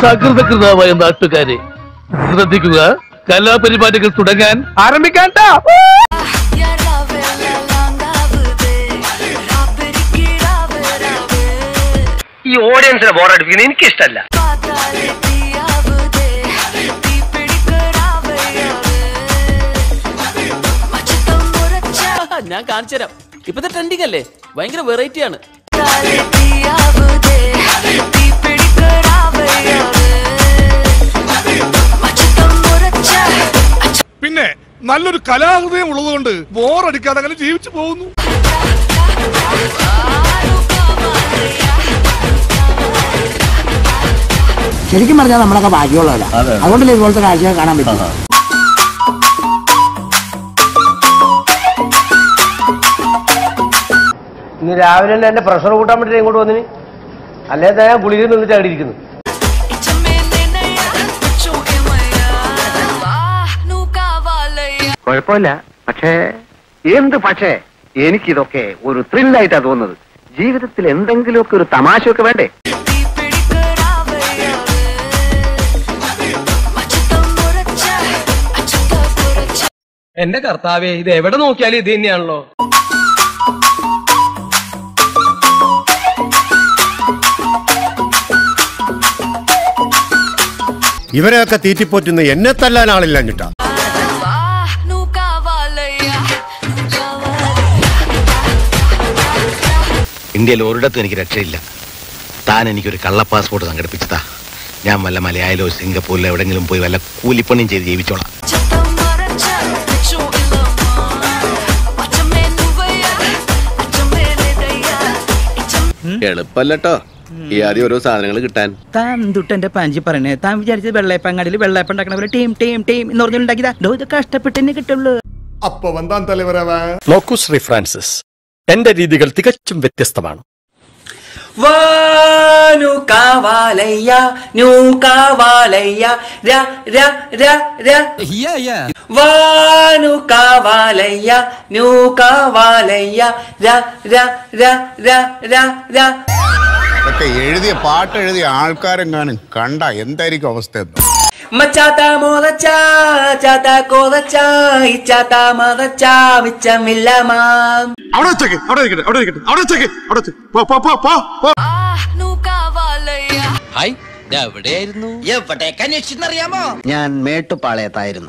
സകൃതകൃതമായ നാട്ടുകാരെ ശ്രദ്ധിക്കുക കലാപരിപാടികൾ തുടങ്ങാൻ ആരംഭിക്കാൻ ട്ടാ. ഈ ഓഡിയൻസിനെ ബോറടിപ്പിക്കുന്നത് എനിക്ക് ഇഷ്ടമല്ല ഞാൻ കാണിച്ചു തരാം ഇപ്പത്തെ ട്രെൻഡിങ് അല്ലേ ഭയങ്കര വെറൈറ്റി ആണ് പിന്നെ നല്ലൊരു കലാഹൃദയം ഉള്ളതുകൊണ്ട് ബോറടിക്കാതെ അങ്ങനെ ജീവിച്ചു പോകുന്നു ശരിക്കും പറഞ്ഞാൽ നമ്മളൊക്കെ ഭാഗ്യമുള്ളവരാ അതുകൊണ്ടല്ലേ ഇതുപോലത്തെ കാഴ്ചകൾ കാണാൻ പറ്റും ഇന്ന് രാവിലെ തന്നെ എന്റെ പ്രഷർ കൂട്ടാൻ വേണ്ടി ഇങ്ങോട്ട് വന്നിന് അല്ലേ ഞാൻ ഗുളിക നിന്നിട്ട് അവിടെ ഇരിക്കുന്നു കുഴപ്പമില്ല പക്ഷേ എന്ത് പക്ഷേ എനിക്കിതൊക്കെ ഒരു ത്രില്ലായിട്ടാ തോന്നുന്നത് ജീവിതത്തിൽ എന്തെങ്കിലുമൊക്കെ ഒരു തമാശയൊക്കെ വേണ്ടേ എന്റെ കർത്താവേ ഇത് എവിടെ നോക്കിയാലും ഇത് തന്നെയാണല്ലോ ഇവരെയൊക്കെ തീറ്റിപ്പോറ്റുന്ന എന്നെ തല്ലാൻ ആളില്ല ഞിട്ടാ ഇന്ത്യയിൽ ഒരിടത്തും എനിക്ക് രക്ഷയില്ല താൻ എനിക്കൊരു കള്ള പാസ്പോർട്ട് സംഘടിപ്പിച്ചതാ ഞാൻ വല്ല മലയാളിലോ സിംഗപ്പൂരിലോ എവിടെങ്കിലും പോയി വല്ല കൂലിപ്പണിയും ചെയ്ത് ജീവിച്ചോളാം എളുപ്പല്ലോ ഈ ആദ്യം ഓരോ സാധനങ്ങൾ കിട്ടാൻ താൻ തൊട്ട് എന്റെ പാഞ്ചി പറയണേ താൻ വിചാരിച്ചത് വെള്ളയപ്പങ്ങാടിയിൽ വെള്ളയപ്പം ഉണ്ടാക്കണ പോലെ ടീം ടീം ടീം എന്ന് പറഞ്ഞുണ്ടാക്കിയതാ ഡോ ഇത് കഷ്ടപ്പെട്ട് തന്നെ കിട്ടുള്ളൂ അപ്പൊ വന്താൻ തലവരവ നോക്കൂ ശ്രീ ഫ്രാൻസിസ് എന്റെ രീതികൾ തികച്ചും വ്യത്യസ്തമാണ് വാനു കാവാലയ്യ നൂ കാവാലയ്യ ര ര ര ര വാനു കാവാലയ്യ നൂ കാവാലയ്യ ര ര ര ര ര ര ഒക്കെ എഴുതിയ പാട്ട് എഴുതിയ ആൾക്കാരെങ്ങാനും കണ്ട എന്തായിരിക്കും അവസ്ഥ എന്ന് മച്ചാത്ത മോതച്ച ചാത്ത കോതച്ച ഇച്ചാത്ത മതച്ച മിച്ചമില്ല മാം അവിടെ വെച്ചേക്ക് അവിടെ ഇരിക്കട്ടെ അവിടെ ഇരിക്കട്ടെ അവിടെ വെച്ചേക്ക് അവിടെ വെച്ച് പോ പോ പോ പോ പോ ഹായ് എവിടെയായിരുന്നു എവിടേക്ക് അന്വേഷിച്ചെന്നറിയാമോ ഞാൻ മേട്ടുപാളയത്തായിരുന്നു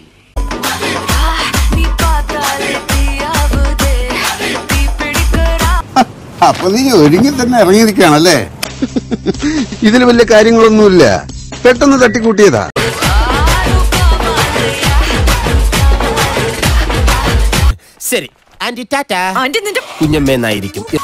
അപ്പൊ നീ ഒരുങ്ങി തന്നെ ഇറങ്ങിയിരിക്കുകയാണല്ലേ ഇതിൽ വലിയ കാര്യങ്ങളൊന്നുമില്ല പെട്ടെന്ന് തട്ടിക്കൂട്ടിയതാ ശരി ആന്റി ടാറ്റ ആന്റി നിന്റെ കുഞ്ഞമ്മേന്നായിരിക്കും